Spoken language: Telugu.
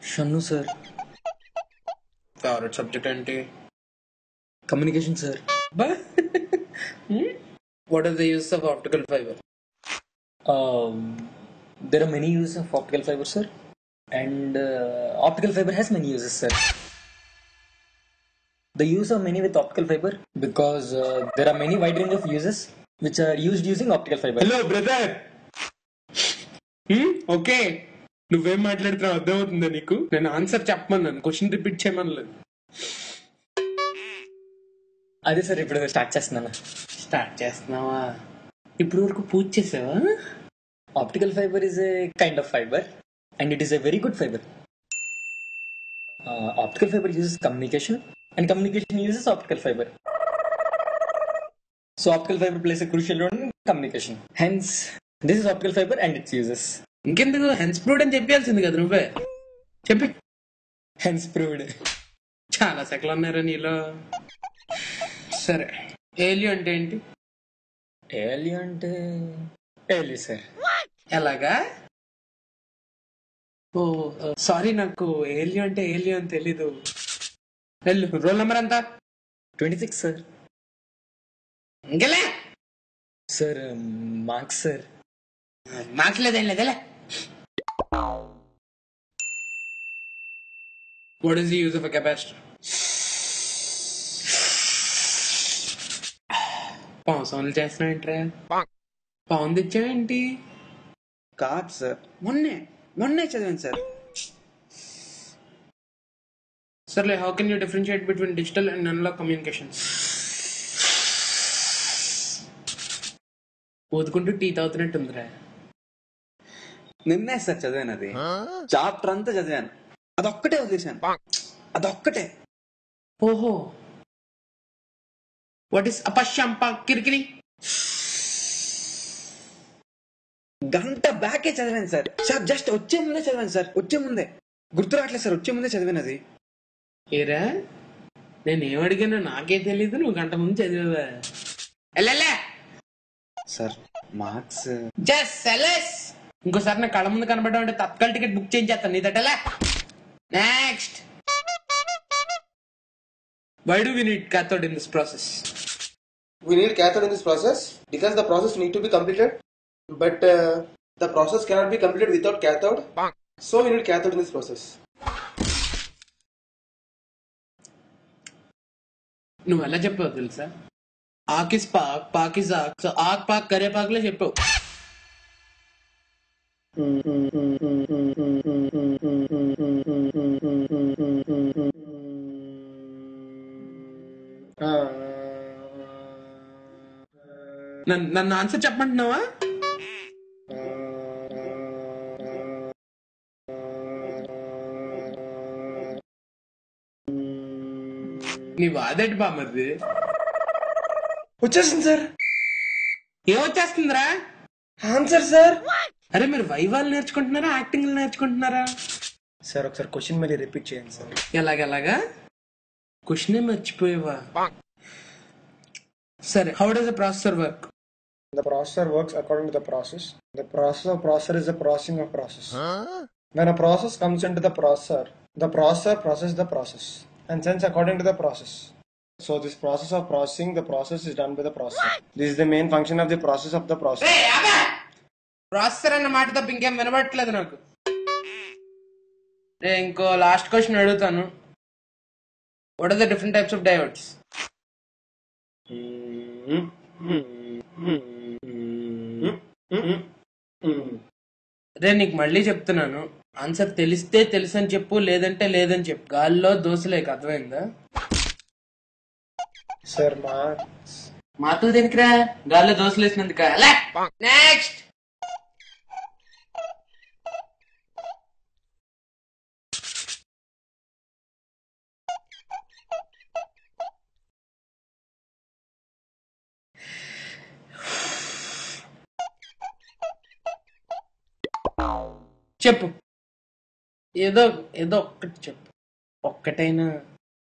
షన్ను సార్ ఫేవరెట్ సబ్జెక్ట్ ఏంటి communication sir what are the use of optical fibre there are many uses of optical fiber sir and uh, optical fiber has many uses sir the use of many with optical fiber because uh, there are many wide range of uses which are used using optical fiber hello brother okay నువ్వేం మాట్లాడుతున్నావు అర్థమవుతుందా నీకు నేను ఆన్సర్ చెప్పమన్నాను క్వశ్చన్ రిపీట్ చేయమనలేదు అదే సార్ ఇప్పుడు స్టార్ట్ చేస్తున్నాను స్టార్ట్ చేస్తున్నావా ఇప్పుడు వరకు పూజ చేసావా optical fiber is a kind of fiber and it is a very good fiber uh, optical fiber uses communication and communication uses optical fiber so optical fiber plays a crucial role in communication hence this is optical fiber and its uses ఇంకెందుకు హెన్స్ ప్రూడ్ అని చెప్పాల్సింది కదా నువ్వే చెప్పి hence proved చాలా సెకలు ఉన్నారా నీలో సరే ఏలియో అంటే ఏంటి alien అంటే alien sir ఎలాగా ఓ సారీ నాకు ఏలియో అంటే ఏలియో అని తెలీదు వెళ్ళు రోల్ నెంబర్ ఎంత 26 sir ఇంకెలే sir um, marks sir marks లేదేం లేదేలే what is the use of a capacitor పావు సౌండ్లు చేస్తున్నావు ఏంట్రా పావును తెచ్చావేంటి కాదు సార్ మొన్నే మొన్నే చదివాను సార్ సర్లే how can you differentiate between digital and analogue communications ఊదుకుంటూ టీ తాగుతున్నట్టుందిరా నిన్నే సార్ చదివాను అది చాప్టర్ అంతా చదివాను అదొక్కటే వదిలేశాను అదొక్కటే ఓహో వాట్ ఇస్ అపశ్యంప కిరికిరి గంట బ్యాకే చదివాను సార్ సార్ జస్ట్ వచ్చే ముందే చదివాను సార్ వచ్చే ముందే గుర్తు రావట్లేదు సార్ వచ్చే ముందే చదివాను అది ఏరా నేను ఏమడిగానో నాకే తెలీదు నువ్వు గంట ముందు చదివావా ఎల్లెల్లే సార్ మార్క్స్ జస్ట్ సెలెస్ ఇంకోసారి నా కళ్ళ ముందు కనబడడం అంటే తత్కాల టికెట్ బుక్ చేయించేస్తాను నీ తట్టలే next why do we need cathode in this process we need cathode in this process because the process need to be completed but uh, the process cannot be completed without cathode so we need cathode in this process నువ్వు ఎలా చెప్పావు తెలుసా ఆకిస్ పాక్ పాకిస్ ఆక్ సో ఆక్ పాక్ కరే పాక్లే చెప్పావు నన్ను నన్ను ఆన్సర్ చెప్పమంటున్నావా నీ వాదేటి బామర్ది వచ్చేసింది సార్ ఏమొచ్చేస్తుందిరా ఆన్సర్ సార్ అరే మీరు వైవాలు నేర్చుకుంటున్నారా యాక్టింగ్ నేర్చుకుంటున్నారా సార్ ఒకసారి క్వశ్చన్ మళ్ళీ రిపీట్ చేయండి సార్ ఎలాగెలాగా క్వశ్చనే మర్చిపోయేవా సరే how does a processor work The processor works according to the process. The process of processor is the processing of process. When a process comes into the processor, the processor processes the process and sends according to the process. So this process of processing, the process is done by the processor. This is the main function of the process of the process. Processor అన్న మాట తప్ప ఇంకేం వినబడట్లేదు నాకు రే ఇంకో లాస్ట్ క్వశ్చన్ అడుగుతాను what are the different types of diodes రే నీకు మళ్ళీ చెప్తున్నాను ఆన్సర్ తెలిస్తే తెలుసు అని చెప్పు లేదంటే లేదని చెప్పు గాల్లో దోశలేక అర్థమైందా Sir, marks. మాతో దేనికిరా గాల్లో దోశలు వేసినందుక నెక్స్ట్ చెప్పు ఏదో ఏదో ఒక్కటి చెప్పు ఒక్కటైనా